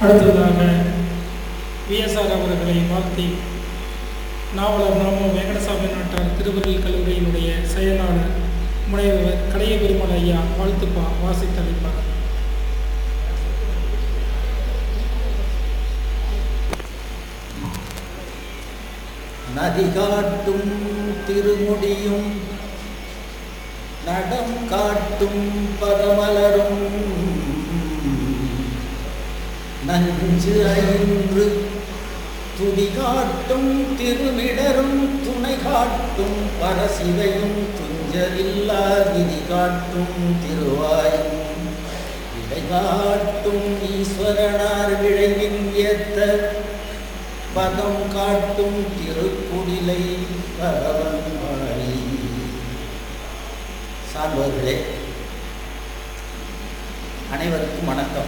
அடுத்ததாக விஎஸ்ஆர் அவர்களை வாழ்த்தி நாவலர் நாமோ வெங்கடசாமி நாட்டார் திருவருள் கல்லூரியினுடைய செயலாளர் முனைவர் கடைய பெருமாள் ஐயா வாழ்த்துப்பா வாசித்தளிப்பார் நதி காட்டும் திருமுடியும் நடம் காட்டும் பரமலரும் நஞ்சு ஐந்து துதி காட்டும் திருமிடரும் துணை காட்டும் பரசிவையும் துஞ்சலில்லா விதி காட்டும் திருவாயும் இடை காட்டும் ஈஸ்வரனார் விழைவின் ஏத்த பதம் காட்டும் திருக்குடிலை பரவன் வாழி சார்பவர்களே அனைவருக்கும் வணக்கம்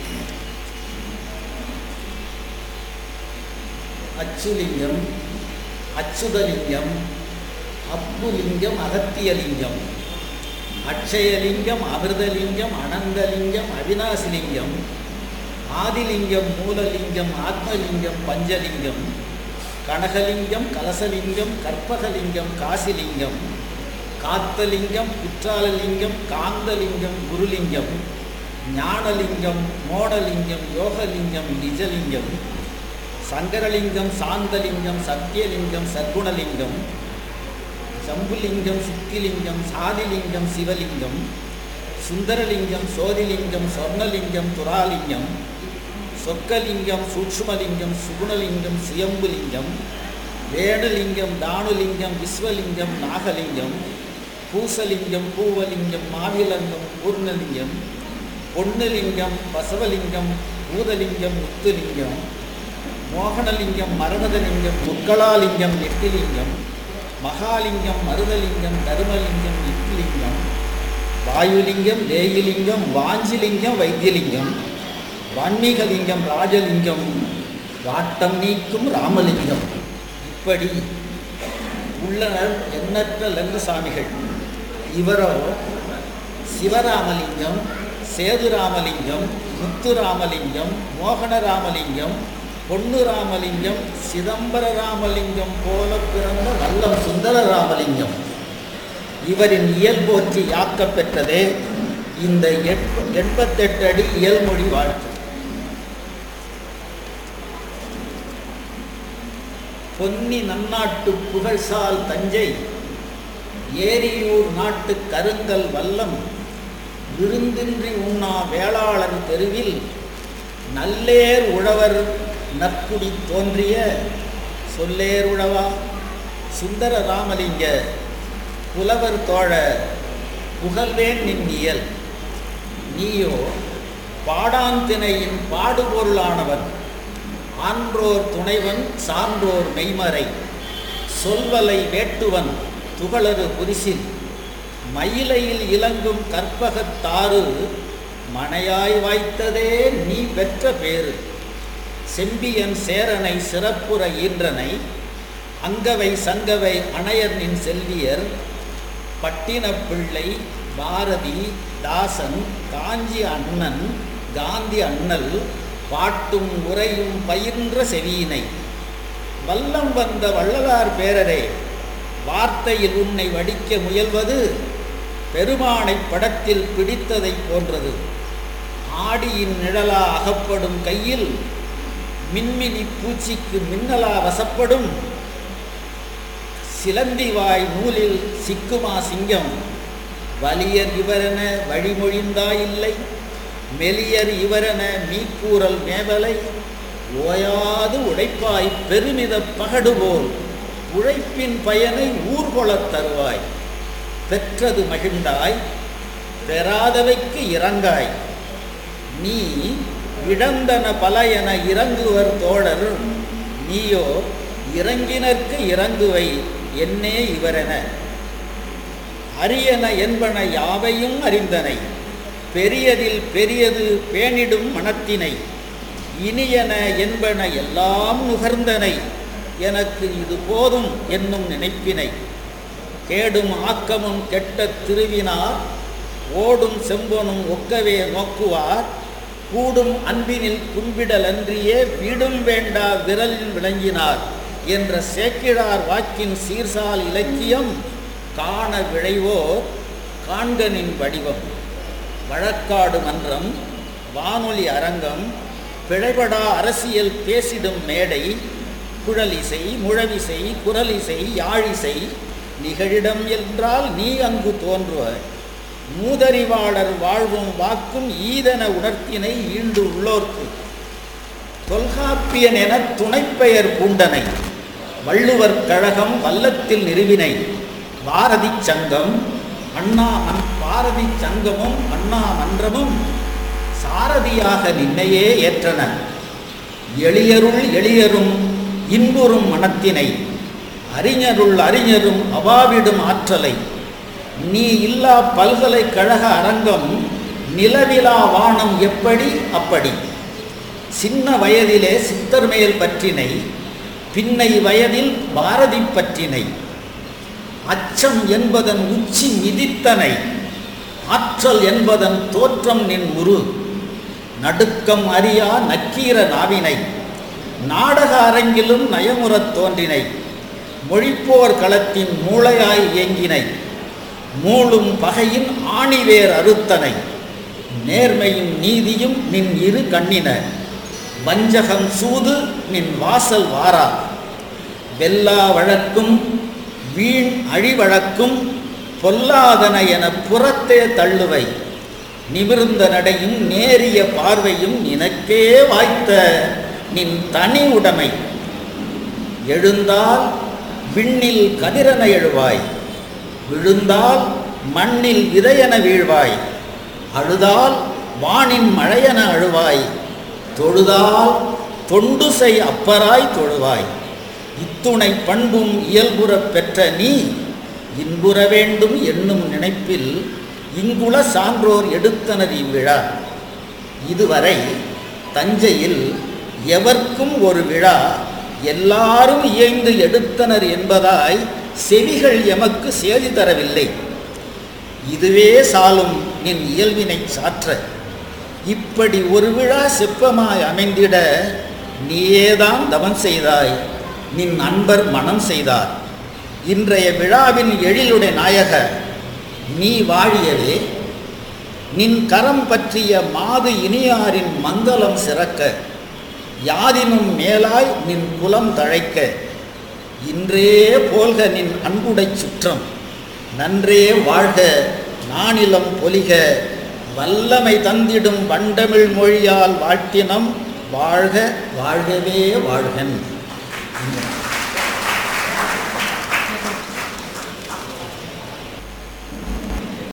அச்சுலிங்கம் அச்சுதலிங்கம் அப்புலிங்கம் அகத்தியலிங்கம் அக்ஷயலிங்கம் அமிர்தலிங்கம் அனந்தலிங்கம் அவிநாசிலிங்கம் ஆதிலிங்கம் மூலலிங்கம் ஆத்மலிங்கம் பஞ்சலிங்கம் கனகலிங்கம் கலசலிங்கம் கற்பகலிங்கம் காசிலிங்கம் காத்தலிங்கம் குற்றாலலிங்கம் காந்தலிங்கம் குருலிங்கம் ஞானலிங்கம் மோடலிங்கம் யோகலிங்கம் நிஜலிங்கம் சங்கரலிங்கம் சாந்தலிங்கம் சத்தியலிங்கம் சத்குணலிங்கம் சம்புலிங்கம் சித்திலிங்கம் சாதிலிங்கம் சிவலிங்கம் சுந்தரலிங்கம் சோதிலிங்கம் சொர்ணலிங்கம் துராலிங்கம் சொக்கலிங்கம் சூக்ஷ்மலிங்கம் சுகுணலிங்கம் சுயம்புலிங்கம் வேணுலிங்கம் தானுலிங்கம் விஸ்வலிங்கம் நாகலிங்கம் பூசலிங்கம் பூவலிங்கம் மாவிலங்கம் பூர்ணலிங்கம் பொன்னுலிங்கம் பசவலிங்கம் பூதலிங்கம் முத்துலிங்கம் மோகனலிங்கம் மரணதலிங்கம் முக்களாலிங்கம் எட்டிலிங்கம் மகாலிங்கம் மருதலிங்கம் தருமலிங்கம் இட்லிங்கம் வாயுலிங்கம் தேயிலிங்கம் வாஞ்சிலிங்கம் வைத்தியலிங்கம் வான்மீகலிங்கம் ராஜலிங்கம் வாட்டம் நீக்கும் ராமலிங்கம் இப்படி உள்ளனர் எண்ணற்ற லங்கு சாமிகள் இவரோ சிவராமலிங்கம் சேதுராமலிங்கம் முத்துராமலிங்கம் மோகனராமலிங்கம் பொன்னு ராமலிங்கம் சிதம்பர ராமலிங்கம் போல பிறந்த வல்லம் சுந்தர ராமலிங்கம் இவரின் இயல்போற்றி யாக்கப் பெற்றதே இந்த எட் எண்பத்தெட்டு அடி இயல்மொழி வாழ்த்து பொன்னி நன்னாட்டு புகழ்சால் தஞ்சை ஏரியூர் நாட்டு கருங்கல் வல்லம் விருந்தின்றி உண்ணா வேளாளர் தெருவில் நல்லேர் உழவர் நற்குடி தோன்றிய சொல்லேர் உழவா சுந்தர ராமலிங்க புலவர் தோழ புகழ்வேன் நின்னியல் நீயோ பாடாந்திணையின் பாடுபொருளானவன் ஆன்றோர் துணைவன் சான்றோர் மெய்மறை சொல்வலை வேட்டுவன் துகளறு புரிசில் மயிலையில் இலங்கும் கற்பகத்தாறு மனையாய் வாய்த்ததே நீ பெற்ற பேரு செம்பியன் சேரனை சிறப்புற ஈன்றனை அங்கவை சங்கவை அணையர் நின் செல்வியர் பட்டினப்பிள்ளை பாரதி தாசன் காஞ்சி அண்ணன் காந்தி அண்ணல் பாட்டும் உரையும் பயின்ற செவியினை வல்லம் வந்த வள்ளலார் பேரரே வார்த்தையில் உன்னை வடிக்க முயல்வது பெருமானை படத்தில் பிடித்ததைப் போன்றது ஆடியின் நிழலா அகப்படும் கையில் மின்மினி பூச்சிக்கு மின்னலா வசப்படும் சிலந்திவாய் நூலில் சிக்குமா சிங்கம் வலியர் இவரென வழிமொழிந்தாயில்லை மெலியர் இவரென மீக்கூறல் மேவலை ஓயாது உழைப்பாய் பெருமித பகடுபோல் உழைப்பின் பயனை ஊர்கொளத் தருவாய் பெற்றது மகிழ்ந்தாய் பெறாதவைக்கு இறங்காய் நீ இழந்தன பல என இறங்குவர் தோழர் நீயோ இறங்கினர்க்கு இறங்குவை என்னே இவரென அரியன என்பன யாவையும் அறிந்தனை பெரியதில் பெரியது பேணிடும் மனத்தினை இனியன என்பன எல்லாம் நுகர்ந்தனை எனக்கு இது போதும் என்னும் நினைப்பினை கேடும் ஆக்கமும் கெட்ட திருவினார் ஓடும் செம்பனும் ஒக்கவே நோக்குவார் கூடும் அன்பினில் கும்பிடல் அன்றியே வீடும் வேண்டா விரலில் விளங்கினார் என்ற சேக்கிழார் வாக்கின் சீர்சால் இலக்கியம் காண விழைவோர் காண்கனின் வடிவம் வழக்காடு மன்றம் வானொலி அரங்கம் பிழைபடா அரசியல் பேசிடும் மேடை குழலிசை முழவிசை குரலிசை யாழிசை நிகழிடம் என்றால் நீ அங்கு தோன்றுவ மூதறிவாளர் வாழ்வும் வாக்கும் ஈதன உணர்த்தினை ஈண்டு உள்ளோர்க்கு தொல்காப்பியன் என துணைப்பெயர் பூண்டனை வள்ளுவர் கழகம் வல்லத்தில் நிறுவினை பாரதி சங்கம் அண்ணா மன் பாரதி சங்கமும் அண்ணா மன்றமும் சாரதியாக நின்னையே ஏற்றன எளியருள் எளியரும் இன்புறும் மனத்தினை அறிஞருள் அறிஞரும் அவாவிடும் ஆற்றலை நீ இல்லா பல்கலைக்கழக அரங்கம் நிலவிலா வானம் எப்படி அப்படி சின்ன வயதிலே சித்தர் மேல் பற்றினை பின்னை வயதில் பாரதி பற்றினை அச்சம் என்பதன் உச்சி மிதித்தனை ஆற்றல் என்பதன் தோற்றம் நின் உரு நடுக்கம் அறியா நக்கீர நாவினை நாடக அரங்கிலும் நயமுறத் தோன்றினை மொழிப்போர் களத்தின் மூளையாய் இயங்கினை மூளும் பகையின் ஆணிவேர் அறுத்தனை நேர்மையும் நீதியும் நின் இரு கண்ணின வஞ்சகம் சூது நின் வாசல் வாரா வெல்லா வழக்கும் வீண் அழிவழக்கும் பொல்லாதன என புறத்தே தள்ளுவை நிமிர்ந்த நடையும் நேரிய பார்வையும் நினக்கே வாய்த்த நின் தனி உடைமை எழுந்தால் விண்ணில் கதிரன எழுவாய் விழுந்தால் மண்ணில் விதையென வீழ்வாய் அழுதால் வானின் மழையென அழுவாய் தொழுதால் தொண்டு செய் அப்பராய் தொழுவாய் இத்துணை பண்பும் இயல்புறப் பெற்ற நீ இன்புற வேண்டும் என்னும் நினைப்பில் இங்குள சான்றோர் எடுத்தனர் இவ்விழா இதுவரை தஞ்சையில் எவர்க்கும் ஒரு விழா எல்லாரும் இயைந்து எடுத்தனர் என்பதாய் செவிகள் எமக்கு செய்தி தரவில்லை இதுவே சாலும் நின் இயல்பினை சாற்ற இப்படி ஒரு விழா செப்பமாய் அமைந்திட நீயேதான் தவம் செய்தாய் நின் அன்பர் மனம் செய்தார் இன்றைய விழாவின் எழிலுடைய நாயக நீ வாழியவே நின் கரம் பற்றிய மாது இனியாரின் மங்களம் சிறக்க யாதினும் மேலாய் நின் குலம் தழைக்க இன்றே போல்க நின் அன்புடைச் சுற்றம் நன்றே வாழ்க நானிலம் பொலிக வல்லமை தந்திடும் வண்டமிழ் மொழியால் வாழ்த்தினம் வாழ்க வாழ்கவே வாழ்கன்